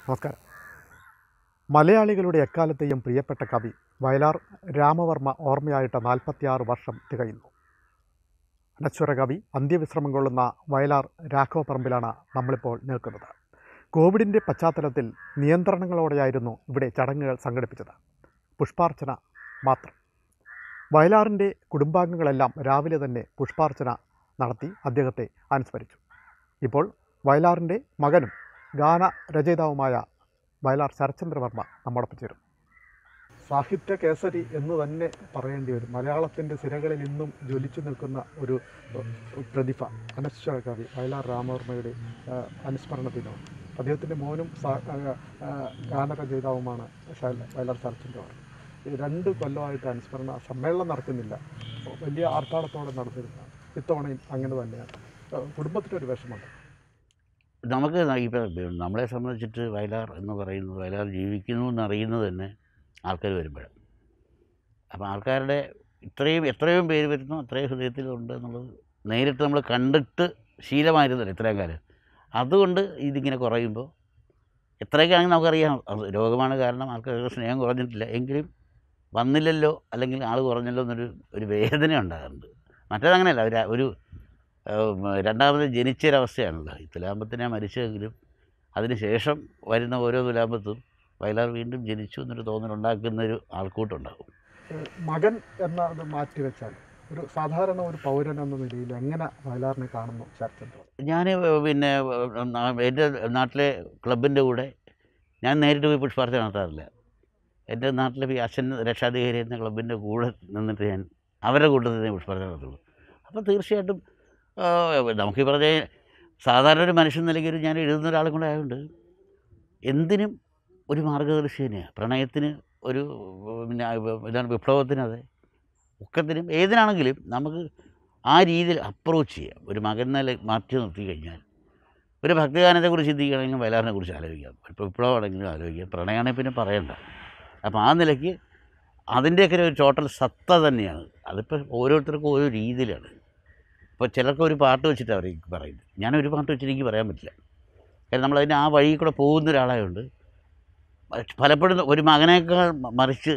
നമസ്കാരം മലയാളികളുടെ എക്കാലത്തെയും പ്രിയപ്പെട്ട കവി വയലാർ രാമവർമ്മ ഓർമ്മയായിട്ട് നാൽപ്പത്തിയാറ് വർഷം തികയുന്നു അനശ്വര കവി അന്ത്യവിശ്രമം കൊള്ളുന്ന വയലാർ രാഘവ പറമ്പിലാണ് നമ്മളിപ്പോൾ നിൽക്കുന്നത് കോവിഡിൻ്റെ പശ്ചാത്തലത്തിൽ നിയന്ത്രണങ്ങളോടെയായിരുന്നു ഇവിടെ ചടങ്ങുകൾ സംഘടിപ്പിച്ചത് പുഷ്പാർച്ചന മാത്രം വയലാറിൻ്റെ കുടുംബാംഗങ്ങളെല്ലാം രാവിലെ തന്നെ പുഷ്പാർച്ചന നടത്തി അദ്ദേഹത്തെ അനുസ്മരിച്ചു ഇപ്പോൾ വയലാറിൻ്റെ മകനും ഗാന രചയിതാവുമായ വയലാർ ശരചന്ദ്രവർമ്മ നമ്മോടൊപ്പം ചേരും സാഹിത്യ കേസരി എന്ന് തന്നെ പറയേണ്ടി വരും മലയാളത്തിൻ്റെ സിരകളിൽ ഇന്നും ജ്വലിച്ചു നിൽക്കുന്ന ഒരു ഏഹ്, പ്രതിഭ അനശ്വര കവി വയലാർ രാമവർമ്മയുടെ ഏഹ്, അനുസ്മരണത്തിനാണ് അദ്ദേഹത്തിൻ്റെ മോനും സാ- ഏഹ്, ഏഹ്, ഗാനരചയിതാവുമാണ് ശൈല- വയലാർ ശരചന്ദ്രവർമ്മ ഈ രണ്ട് കൊല്ലമായിട്ട് അനുസ്മരണ സമ്മേളനം നടക്കുന്നില്ല വലിയ ആർഭാടത്തോടെ നടത്തിയിരുന്നതാണ് ഇത്തവണയും അങ്ങനെ തന്നെയാണ് ഏഹ്, കുടുംബത്തിനൊരു വിഷമമുണ്ട് നമുക്ക് ഇപ്പം നമ്മളെ സംബന്ധിച്ചിട്ട് വയലാർ എന്ന് പറയുന്നത് വയലാർ ജീവിക്കുന്നു എന്നറിയുന്നത് തന്നെ ആൾക്കാർ വരുമ്പോഴാണ് അപ്പോൾ ആൾക്കാരുടെ ഇത്രയും എത്രയും പേര് വരുന്നു അത്രയും ഹൃദയത്തിലുണ്ട് എന്നുള്ളത് നേരിട്ട് നമ്മൾ കണ്ടിട്ട് ശീലമായിരുന്നല്ലോ ഇത്രയും കാലം അതുകൊണ്ട് ഇതിങ്ങനെ കുറയുമ്പോൾ എത്രയൊക്കെ ആണെങ്കിൽ നമുക്കറിയാം അത് രോഗമാണ് കാരണം ആൾക്കാർക്ക് സ്നേഹം കുറഞ്ഞിട്ടില്ല എങ്കിലും വന്നില്ലല്ലോ അല്ലെങ്കിൽ ആൾ കുറഞ്ഞല്ലോ എന്നൊരു ഒരു വേദന ഉണ്ടാകാറുണ്ട് മറ്റേതങ്ങനെയല്ല ഒരു ഒരു ഏഹ് രണ്ടാമത് ജനിച്ചൊരവസ്ഥയാണല്ലോ ഈ തുലാമ്പത്തിനെ മരിച്ചെങ്കിലും അതിന് ശേഷം വരുന്ന ഓരോ തുലാമ്പത്തും വയലാർ വീണ്ടും ജനിച്ചു എന്നൊരു തോന്നലുണ്ടാക്കുന്ന ഒരു ആൾക്കൂട്ടുണ്ടാകും ഏഹ് മകൻ എന്നത് മാറ്റിവെച്ചാൽ ഒരു സാധാരണ ഒരു പൗരൻ എന്ന നിലയിൽ എങ്ങനെ വയലാറിനെ കാണുന്നു ശരചന്ദ്രൻ ഞാൻ പിന്നെ നാ- എൻ്റെ നാട്ടിലെ ക്ലബിൻ്റെ കൂടെ ഞാൻ നേരിട്ട് പോയി പുഷ്പാർച്ചന നടത്താറില്ല എൻ്റെ നാട്ടിലെ ഈ അച്ഛൻ രക്ഷാധികാരി എന്ന ക്ലബിൻ്റെ കൂടെ നിന്നിട്ട് ഞാൻ അവരുടെ കൂട്ടത്തിൽ ഞാൻ പുഷ്പാർച്ചന നടത്തുള്ളൂ അപ്പോൾ തീർച്ചയായിട്ടും ആ, നമുക്ക് ഈ പറഞ്ഞ സാധാരണ ഒരു മനുഷ്യൻ നിലയ്ക്ക് ഒരു ഞാൻ എഴുതുന്ന ഒരാളും കൂടെ ആയതുകൊണ്ട് എന്തിനും ഒരു മാർഗദർശി തന്നെയാണ് പ്രണയത്തിന് ഒരു പിന്നെ ഇതാണ് വിപ്ലവത്തിന് അതെ ഒക്കത്തിനും ഏതിനാണെങ്കിലും നമുക്ക് ആ രീതിയിൽ അപ്രോച്ച് ചെയ്യാം ഒരു മകൻ നില മാറ്റി നിർത്തി കഴിഞ്ഞാൽ ഒരു ഭക്തിഗാനത്തെക്കുറിച്ച് ചിന്തിക്കുകയാണെങ്കിലും വയലാറിനെ കുറിച്ച് ആലോചിക്കാം ഇപ്പോൾ വിപ്ലവമാണെങ്കിലും ആലോചിക്കാം പ്രണയമാണെങ്കിൽ പിന്നെ പറയണ്ട അപ്പോൾ ആ നിലയ്ക്ക് അതിൻ്റെയൊക്കെ ഒരു ടോട്ടൽ സത്ത തന്നെയാണ് അതിപ്പോൾ ഓരോരുത്തർക്കും ഓരോ രീതിയിലാണ് ഇപ്പോൾ ചിലർക്ക് ഒരു പാട്ട് വെച്ചിട്ട് അവർ പറയുന്നത് ഞാൻ ഒരു പാട്ട് വെച്ചിട്ട് എനിക്ക് പറയാൻ പറ്റില്ല കാരണം നമ്മളതിന് ആ വഴി കൂടെ പോകുന്ന ഒരാളായതുകൊണ്ട് പലപ്പോഴും ഒരു മകനേക്കാൾ മ- മറിച്ച്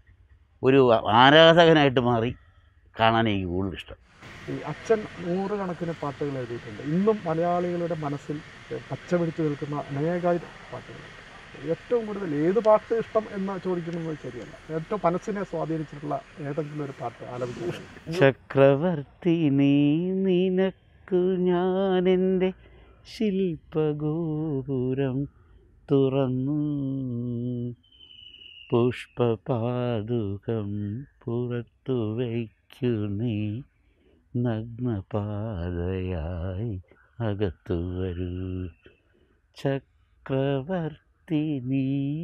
ഒരു ആരാധകനായിട്ട് മാറി കാണാൻ എനിക്ക് കൂടുതൽ ഇഷ്ടം ഈ അച്ഛൻ നൂറുകണക്കിന് പാട്ടുകൾ എഴുതിയിട്ടുണ്ട് ഇന്നും മലയാളികളുടെ മനസ്സിൽ ഏഹ്, പച്ച പിടിച്ചു നിൽക്കുന്ന അനേകായിരം പാട്ടുകൾ ഏറ്റവും കൂടുതൽ ഏത് പാട്ട് ഇഷ്ടം എന്ന് ചോദിക്കുന്നത് ശരിയല്ല ഏറ്റവും മനസ്സിനെ സ്വാധീനിച്ചിട്ടുള്ള ഏതെങ്കിലും ഒരു പാട്ട് ആലപിക്കുന്നത് ചക്രവർത്തി നീ നിനക്കു ഞാനെൻ്റെ ശില്പഗോപുരം തുറന്നു പുഷ്പപാതുകം പുറത്തു വയ്ക്കു നീ നഗ്നപാതയായി അകത്തു വരൂ ചക്രവർത്തി നീ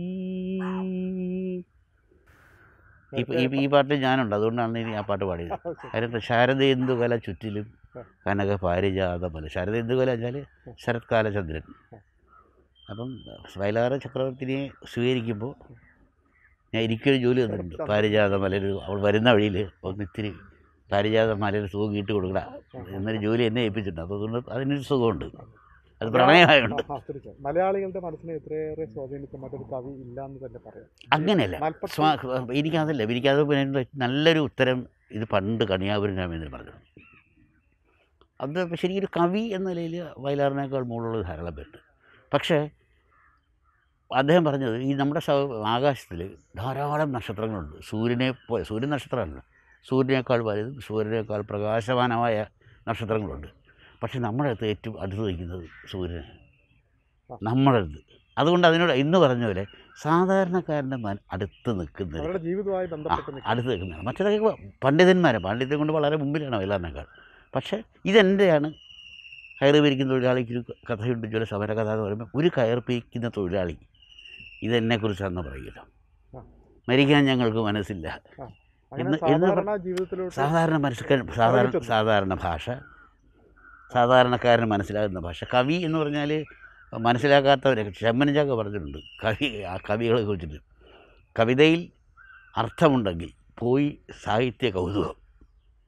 ഈ ഈ- ഈ പാട്ട് ഞാനുണ്ട് അതുകൊണ്ടാണ് ഇനി ആ പാട്ട് പാടിയത് അതിനകത്ത് ശാരദേന്ദു കല ചുറ്റിലും കനക പാരിജാതമല ശാരദേന്ദു കല വെച്ചാൽ ശരത്കാല ചന്ദ്രൻ അപ്പം വയലാറ് ചക്രവർത്തിനെ സ്വീകരിക്കുമ്പോൾ ഞാൻ എനിക്കൊരു ജോലി തന്നിട്ടുണ്ട് പാരിജാത മലയിൽ അവൾ വരുന്ന വഴിയിൽ ഒന്ന് ഇത്തിരി പാരിജാത മലയിൽ തൂങ്ങിയിട്ട് കൊടുക്കട എന്നൊരു ജോലി എന്നെ ഏൽപ്പിച്ചിട്ടുണ്ട് അപ്പോൾ അതുകൊണ്ട് അതിനൊരു സുഖമുണ്ട് അത് പ്രണയമായുണ്ട് ആ, തീർച്ചയായും. മലയാളികളുടെ മനസ്സിനെ ഇത്രയേറെ സ്വാധീനിച്ച മറ്റൊരു കവി ഇല്ല എന്ന് തന്നെ പറയാം അങ്ങനെയല്ല നാൽപ്പത്തി- സ്വാ എനിക്കതല്ല എനിക്കത് പിന്നെ നല്ലൊരു ഉത്തരം ഇത് പണ്ട് കണിയാപുരം രാമേന്ദ്രൻ പറഞ്ഞു അത് ശരിക്കും ഒരു കവി എന്ന നിലയിൽ വയലാറിനേക്കാൾ മുകളിലുള്ള ധാരാളം പേരുണ്ട് പക്ഷേ അദ്ദേഹം പറഞ്ഞത് ഈ നമ്മുടെ സൗ- ആകാശത്തിൽ ധാരാളം നക്ഷത്രങ്ങളുണ്ട് സൂര്യനെ പോലെ സൂര്യൻ നക്ഷത്രമല്ല സൂര്യനേക്കാൾ വലുതും സൂര്യനേക്കാൾ പ്രകാശമാനമായ നക്ഷത്രങ്ങളുണ്ട് പക്ഷെ നമ്മുടെ അടുത്ത് ഏറ്റവും അടുത്ത് നിൽക്കുന്നത് സൂര്യനാണ് നമ്മുടെ അടുത്ത് അതുകൊണ്ട് അതിനോട് ഇന്ന് പറഞ്ഞ പോലെ സാധാരണക്കാരൻ്റെ മൻ അടുത്ത് നിൽക്കുന്നത് അവരുടെ ജീവിതവുമായി ആ, ബന്ധപ്പെട്ട് നിൽക്കുന്ന അടുത്ത് നിൽക്കുന്നതാണ് മറ്റേതൊക്കെ പണ്ഡിതന്മാരെ പാണ്ഡിത്യം കൊണ്ട് വളരെ മുമ്പിലാണ് വയലാറിനേക്കാൾ പക്ഷേ ഇതെൻ്റെയാണ് കയറി പിരിക്കുന്ന തൊഴിലാളിക്ക് ഒരു കഥയുണ്ട് ചില സമര കഥ എന്ന് പറയുമ്പോൾ ഒരു കയർ പിരിക്കുന്ന തൊഴിലാളി ഇതെന്നെക്കുറിച്ചാണെന്ന് പറയുമല്ലോ ആ. മരിക്കാൻ ഞങ്ങൾക്ക് മനസ്സില്ല അങ്ങനെ ഇന്ന് ഇന്ന് സാധാരണ ജീവിതത്തിലോട്ട് സാധാരണ മനസ്സിലാക്കാൻ സാധാരണ ഇറങ്ങിച്ചെന്നു. സാധാരണ ഭാഷ സാധാരണക്കാരന് മനസ്സിലാകുന്ന ഭാഷ കവി എന്ന് പറഞ്ഞാൽ മനസ്സിലാക്കാത്തവരെ ചെമ്മനജാക്ക പറഞ്ഞിട്ടുണ്ട് കവി ആ കവികളെ കുറിച്ചിട്ട് കവിതയിൽ അർത്ഥമുണ്ടെങ്കിൽ പോയി സാഹിത്യ കൗതുകം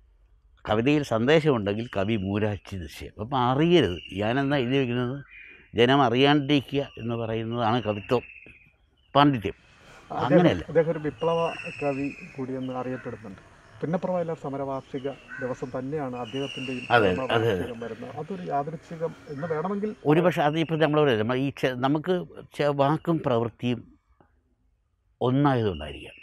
കവിതയിൽ സന്ദേശമുണ്ടെങ്കിൽ കവി മൂരാച്ചി നിശ്ചയം അപ്പം അറിയരുത് ഞാനെന്നാ എഴുതി വയ്ക്കുന്നത് ജനം അറിയാണ്ടിരിക്കുക എന്ന് പറയുന്നതാണ് കവിത്വം പാണ്ഡിത്യം അങ്ങനെയല്ല അദ്ദേഹം ഒരു വിപ്ലവ കവി കൂടിയെന്ന് അറിയപ്പെടുന്നുണ്ട് പിന്നപ്ര വയലാർ സമരവാർഷിക ദിവസം തന്നെയാണ് അദ്ദേഹത്തിൻ്റെയും അതെ, അതെ, അതെ. വാർഷികം വരുന്നത് അതൊരു യാദൃച്ഛികം എന്ന് വേണമെങ്കിൽ ഒരു പക്ഷേ അത് ഇപ്പോൾ നമ്മൾ പറയുന്നത് നമ്മൾ ഈ ചെ- നമുക്ക് ചെ- വാക്കും പ്രവൃത്തിയും ഒന്നായതുകൊണ്ടായിരിക്കാം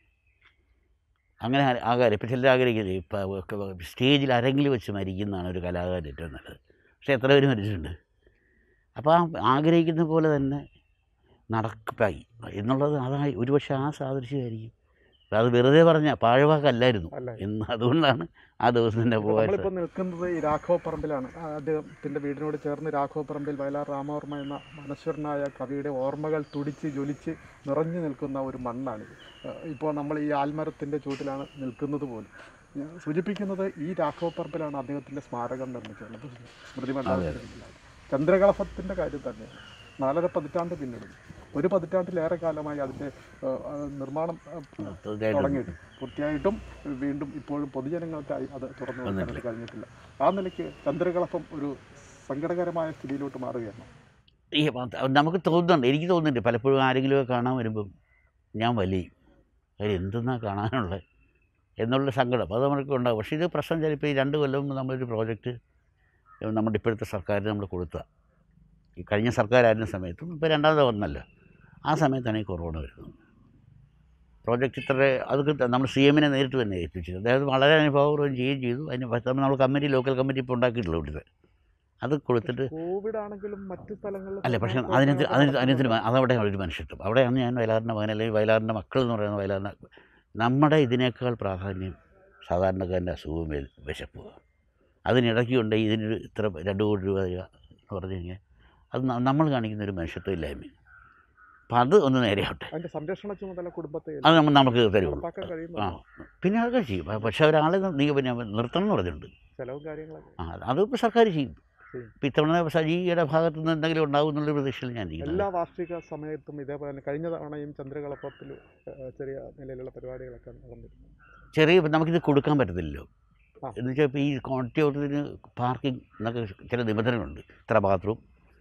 അങ്ങനെ ആ- ആകാരം ഇപ്പം ചിലർ ആഗ്രഹിക്കുന്നത് ഇപ്പം സ്റ്റേജിൽ അരങ്ങിൽ വെച്ച് മരിക്കുന്നതാണ് ഒരു കലാകാരൻ ഏറ്റവും നല്ലത് പക്ഷേ എത്ര പേര് മരിച്ചിട്ടുണ്ട് അപ്പോൾ ആ ആഗ്രഹിക്കുന്ന പോലെ തന്നെ നടപ്പായി എന്നുള്ളത് അതായി ഒരുപക്ഷെ ആ സാദൃശ്യമായിരിക്കും അത് വെറുതെ പറഞ്ഞ പാഴ്വാക്കല്ലായിരുന്നു അല്ല എന്ന് അതുകൊണ്ടാണ് ആ ദിവസം തന്നെ പോയത് നമ്മളിപ്പോൾ നിൽക്കുന്നത് ഈ രാഘവ പറമ്പിലാണ് ആ, അദ്ദേഹത്തിന്റെ വീടിനോട് ചേർന്ന് രാഘവ പറമ്പിൽ വയലാർ രാമവർമ്മ എന്ന മനശ്വരനായ കവിയുടെ ഓർമ്മകൾ തുടിച്ച് ജ്വലിച്ച് നിറഞ്ഞു നിൽക്കുന്ന ഒരു മണ്ണാണ് ഇപ്പോൾ നമ്മൾ ഈ ആൽമരത്തിന്റെ ചൂട്ടിലാണ് നിൽക്കുന്നത് പോലും ഞാൻ സൂചിപ്പിക്കുന്നത് ഈ രാഘവ പറമ്പിലാണ് അദ്ദേഹത്തിന്റെ സ്മാരകം നിർമ്മിച്ചിട്ടുള്ളത് സ്മൃതി മണ്ഡലത്തിലാണ് ചന്ദ്രകളഭത്തിന്റെ കാര്യം തന്നെയാണ് നാലര പതിറ്റാണ്ട് പിന്നിടും ഒരു പതിറ്റാണ്ടിലേറെ കാലമായി അതിന്റെ ആ, ആ, നിർമ്മാണം ആ, തീർച്ചയായിട്ടും തുടങ്ങിയിട്ട് പൂർത്തിയായിട്ടും വീണ്ടും ഇപ്പോഴും പൊതുജനങ്ങൾക്കായി അത് തുറന്നു കൊടുക്കാനായിട്ട് കഴിഞ്ഞിട്ടില്ല ആ നിലയ്ക്ക് ചന്ദ്രകളപ്പം ഒരു സങ്കടകരമായ സ്ഥിതിയിലോട്ട് മാറുകയാണ് ഈ അത് നമുക്ക് തോന്നുന്നുണ്ട് എനിക്ക് തോന്നുന്നുണ്ട് പലപ്പോഴും ആരെങ്കിലുമൊക്കെ കാണാൻ വരുമ്പം ഞാൻ വലിയും കാര്യം എന്തെന്നാ കാണാനുള്ളത് എന്നുള്ള സങ്കടം അത് നമ്മൾക്ക് ഉണ്ടാകും പക്ഷേ ഇത് പ്രശ്നം ചിലപ്പോൾ ഈ രണ്ട് കൊല്ലം മുമ്പ് നമ്മളൊരു പ്രോജക്റ്റ് നമ്മുടെ ഇപ്പോഴത്തെ സർക്കാരിന് നമ്മൾ കൊടുത്ത ഈ കഴിഞ്ഞ സർക്കാരായിരുന്ന സമയത്തും ഇപ്പോൾ രണ്ടാമത് വന്നല്ലോ ആ സമയത്താണ് ഈ കൊറോണ വരുന്നത് പ്രോജക്റ്റ് ഇത്ര അതൊക്കെ നമ്മൾ സി എമ്മിനെ നേരിട്ട് തന്നെ ഏൽപ്പിച്ചത് അതായത് വളരെ അനുഭവപൂർവ്വം ചെയ്യുകയും ചെയ്തു അതിന് പറ്റുന്ന നമ്മൾ കമ്മിറ്റി ലോക്കൽ കമ്മിറ്റി ഇപ്പോൾ ഉണ്ടാക്കിയിട്ടുള്ളൂ ഇവിടുത്തെ അത് കൊടുത്തിട്ട് കോവിഡ് ആണെങ്കിലും മറ്റു സ്ഥലങ്ങളിൽ അല്ല പക്ഷേ അതിന് അതിന് അതിന് അതവിടെ ഒരു മനുഷ്യത്വം അവിടെയാണ് ഞാൻ വയലാറിൻ്റെ മകൻ അല്ലെങ്കിൽ വയലാറിൻ്റെ മക്കൾ എന്ന് പറയുന്ന വയലാറിൻ്റെ നമ്മുടെ ഇതിനേക്കാൾ പ്രാധാന്യം സാധാരണക്കാരൻ്റെ അസുഖവും വെ- വിശപ്പുക അതിനിടയ്ക്ക് കൊണ്ട് ഇതിനൊരു ഇത്ര രണ്ട് കോടി രൂപ തരിക എന്ന് പറഞ്ഞു കഴിഞ്ഞാൽ അത് ന- നമ്മൾ കാണിക്കുന്ന ഒരു മനുഷ്യത്വം ഇല്ലായ്മ അപ്പം അത് ഒന്ന് നേരെയാവട്ടെ അതിന്റെ സംരക്ഷണ ചുമതല കുടുംബത്തെ അത് നമ്മൾ നമുക്ക് തരുള്ളൂ ഉറപ്പാക്കാൻ കഴിയുന്നു ആ പിന്നെ അതൊക്കെ ചെയ്യും പക്ഷേ ഒരാളെ നീ പിന്നെ നിർത്തണം എന്ന് പറഞ്ഞിട്ടുണ്ട് ചെലവും കാര്യങ്ങളൊക്കെ ആ അതിപ്പോൾ സർക്കാർ ചെയ്യും ചെയ്യും. ഇപ്പം ഇത്തവണ സജിയുടെ ഭാഗത്തു നിന്ന് എന്തെങ്കിലും ഉണ്ടാവും എന്നുള്ള പ്രതീക്ഷയിൽ ഞാൻ ഇരിക്കുന്നത് എല്ലാ വാർഷിക സമയത്തും ഇതേപോലെ തന്നെ കഴിഞ്ഞ തവണയും ചന്ദ്രകളപ്പത്തിൽ ചെറിയ നിലയിലുള്ള പരിപാടികളൊക്കെ നടന്നിരുന്നു ചെറിയ നമുക്കിത് കൊടുക്കാൻ പറ്റത്തില്ലല്ലോ ആ. എന്ന് വെച്ചാൽ ഇപ്പോൾ ഈ കോൺട്രിയോട്ടത്തിന് പാർക്കിംഗ് എന്നൊക്കെ ചില നിബന്ധനകളുണ്ട് ഇത്ര ബാത്റൂം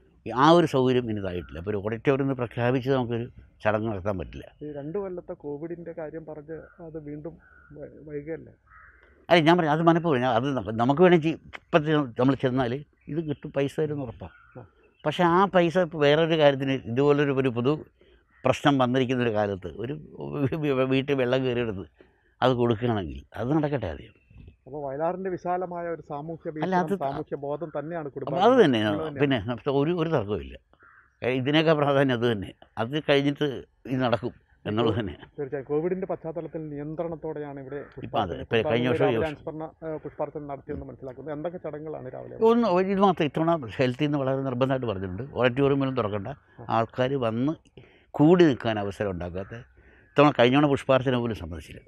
ആ ഒരു സൗകര്യം ഇനിതായിട്ടില്ല അപ്പോൾ ഒരു ഓഡിറ്റോറിയം എന്ന് പ്രഖ്യാപിച്ച് നമുക്കൊരു ചടങ്ങ് നടത്താൻ പറ്റില്ല ഈ രണ്ടു കൊല്ലത്തെ കോവിഡിന്റെ കാര്യം പറഞ്ഞ് അത് വീണ്ടും വൈ- വൈകുകയല്ലേ അല്ല ഞാൻ പറയാം അത് മനഃപൂർവ്വം ഞാൻ അത് ന- നമുക്ക് വേണമെങ്കിൽ ഇപ്പം നമ്മൾ ചെന്നാൽ ഇത് കിട്ടും പൈസ തരുമെന്ന് ഉറപ്പാണ് ആ. പക്ഷേ ആ പൈസ ഇപ്പോൾ വേറൊരു കാര്യത്തിന് ഇതുപോലൊരു ഒരു പൊതു പ്രശ്നം വന്നിരിക്കുന്ന ഒരു കാലത്ത് ഒരു വീട്ടിൽ വെള്ളം കയറിയെടുത്ത് അത് കൊടുക്കുകയാണെങ്കിൽ അത് നടക്കട്ടെ ആദ്യം അപ്പോൾ വയലാറിന്റെ വിശാലമായ ഒരു സാമൂഹ്യ അല്ല, അത് വീക്ഷണം, സാമൂഹ്യ ബോധം തന്നെയാണ് അപ്പോൾ കുടുംബം അത് തന്നെയാണ് പിന്നെ ഒരു ഒരു തർക്കമില്ല ഇതിനേക്കാൾ പ്രാധാന്യം അത് തന്നെ അത് കഴിഞ്ഞിട്ട് ഇത് നടക്കും എന്നുള്ളത് തന്നെ തീർച്ചയായും കോവിഡിന്റെ പശ്ചാത്തലത്തിൽ നിയന്ത്രണത്തോടെയാണ് ഇവിടെ ഇപ്പം അത് പുഷ്പാർച്ചന. ഇപ്പം കഴിഞ്ഞ വർഷം രാവിലെ ഈ വർഷം. അനുസ്മരണ ഏഹ്, പുഷ്പാർച്ചന നടത്തിയെന്ന് മനസ്സിലാക്കുന്നത് എന്തൊക്കെ ചടങ്ങുകളാണ് രാവിലെ ഒന്ന് ഇത് മാത്രം ഇത്തവണ ഹെൽത്തിൽ നിന്ന് വളരെ നിർബന്ധമായിട്ട് പറഞ്ഞിട്ടുണ്ട് ഓഡിറ്റോറിയമിലും തുറക്കണ്ട ആൾക്കാർ വന്ന് കൂടി നിൽക്കാൻ അവസരം ഉണ്ടാക്കാത്ത ഇത്തവണ കഴിഞ്ഞവണ പുഷ്പാർച്ചന പോലും സമ്മതിച്ചില്ല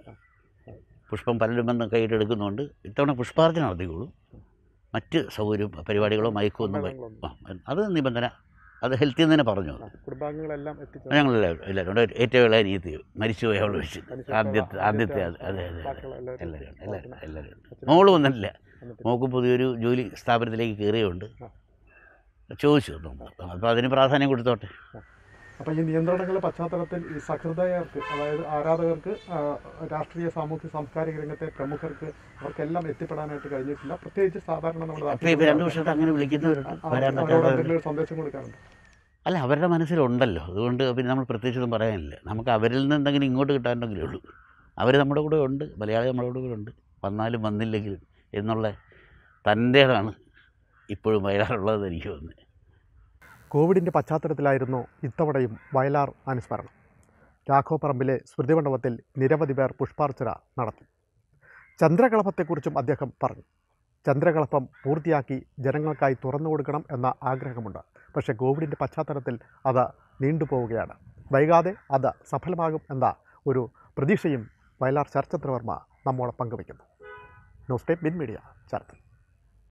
പുഷ്പം പലരും വന്ന് കയ്യിലെടുക്കുന്നുണ്ട് ഇത്തവണ പുഷ്പാർച്ചന നടത്തിക്കോളൂ മറ്റ് സൗകര്യം പരിപാടികളോ മയക്കോ ഒന്നും വ- സമ്മേളനങ്ങളൊന്നും. ആ, അത് നിബന്ധന അത് ഹെൽത്തിൽ നിന്ന് തന്നെ പറഞ്ഞു ആ, കുടുംബാംഗങ്ങളെല്ലാം എത്തിച്ചു ഞങ്ങളെല്ലാവരും എല്ലാവരും ഉണ്ട്. ഏറ്റവും ഇളയ അനിയത്തി മരിച്ചുപോയി അവൾ വെച്ച് അതിനുശേഷം ആദ്യത്തെ ആദ്യത്തെ ആദ്യത്തെ അതെ അതെ അതെ ബാക്കിയുള്ള എല്ലാവരും എല്ലാവരും എത്തി. എല്ലാവരും അച്ഛനും എല്ലാവരും അച്ഛനും മോള് വന്നിട്ടില്ല വന്നിട്ട് മോക്ക് പുതിയൊരു ജോലി സ്ഥാപനത്തിലേക്ക് കയറിയുണ്ട് ആ. ചോദിച്ചു അപ്പോൾ അതിന് പ്രാധാന്യം കൊടുത്തോട്ടെ അപ്പോൾ ഈ നിയന്ത്രണങ്ങളുടെ പശ്ചാത്തലത്തിൽ ഈ സഹൃദയർക്ക് അതായത് ആരാധകർക്ക് ആ, രാഷ്ട്രീയ സാമൂഹ്യ സാംസ്കാരിക രംഗത്തെ പ്രമുഖർക്ക് അവർക്കെല്ലാം എത്തിപ്പെടാനായിട്ട് കഴിഞ്ഞിട്ടില്ല പ്രത്യേകിച്ച് സാധാരണ നമ്മുടെ അപ്പോൾ ഇപ്പോൾ രണ്ട് വർഷത്തെ അങ്ങനെ വിളിക്കുന്നവരുണ്ട് വരാൻ അവരോട് പറ്റാത്തവരുണ്ട് എന്തെങ്കിലും ഒരു സന്ദേശം കൊടുക്കാറുണ്ട് അല്ല അവരുടെ മനസ്സിലുണ്ടല്ലോ അതുകൊണ്ട് പിന്നെ നമ്മൾ പ്രത്യേകിച്ചൊന്നും പറയാനില്ല നമുക്ക് അവരിൽ നിന്ന് എന്തെങ്കിലും ഇങ്ങോട്ട് കിട്ടാനുണ്ടെങ്കിലേ ഉള്ളൂ അവർ നമ്മുടെ കൂടെ ഉണ്ട് മലയാളി നമ്മുടെ കൂടെ ഉണ്ട് വന്നാലും വന്നില്ലെങ്കിലും എന്നുള്ള തൻ്റേതാണ് ഇപ്പോഴും വയലാറുള്ളത് എനിക്ക് തോന്നുന്നത് കോവിഡിൻ്റെ പശ്ചാത്തലത്തിലായിരുന്നു ഇത്തവണയും വയലാർ അനുസ്മരണം രാഘവപ്പറമ്പിലെ സ്മൃതിമണ്ഡപത്തിൽ നിരവധി പേർ പുഷ്പാർച്ചന നടത്തി ചന്ദ്രകളഭത്തെക്കുറിച്ചും അദ്ദേഹം പറഞ്ഞു ചന്ദ്രകളഭം പൂർത്തിയാക്കി ജനങ്ങൾക്കായി തുറന്നു കൊടുക്കണം എന്ന ആഗ്രഹമുണ്ട് പക്ഷേ കോവിഡിൻ്റെ പശ്ചാത്തലത്തിൽ അത് നീണ്ടുപോവുകയാണ് വൈകാതെ അത് സഫലമാകും എന്ന ഒരു പ്രതീക്ഷയും വയലാർ ശരചന്ദ്രവർമ്മ നമ്മോട് പങ്കുവയ്ക്കുന്നു ന്യൂസ് ടൈപ്പ് ബിൻ മീഡിയ ചർച്ച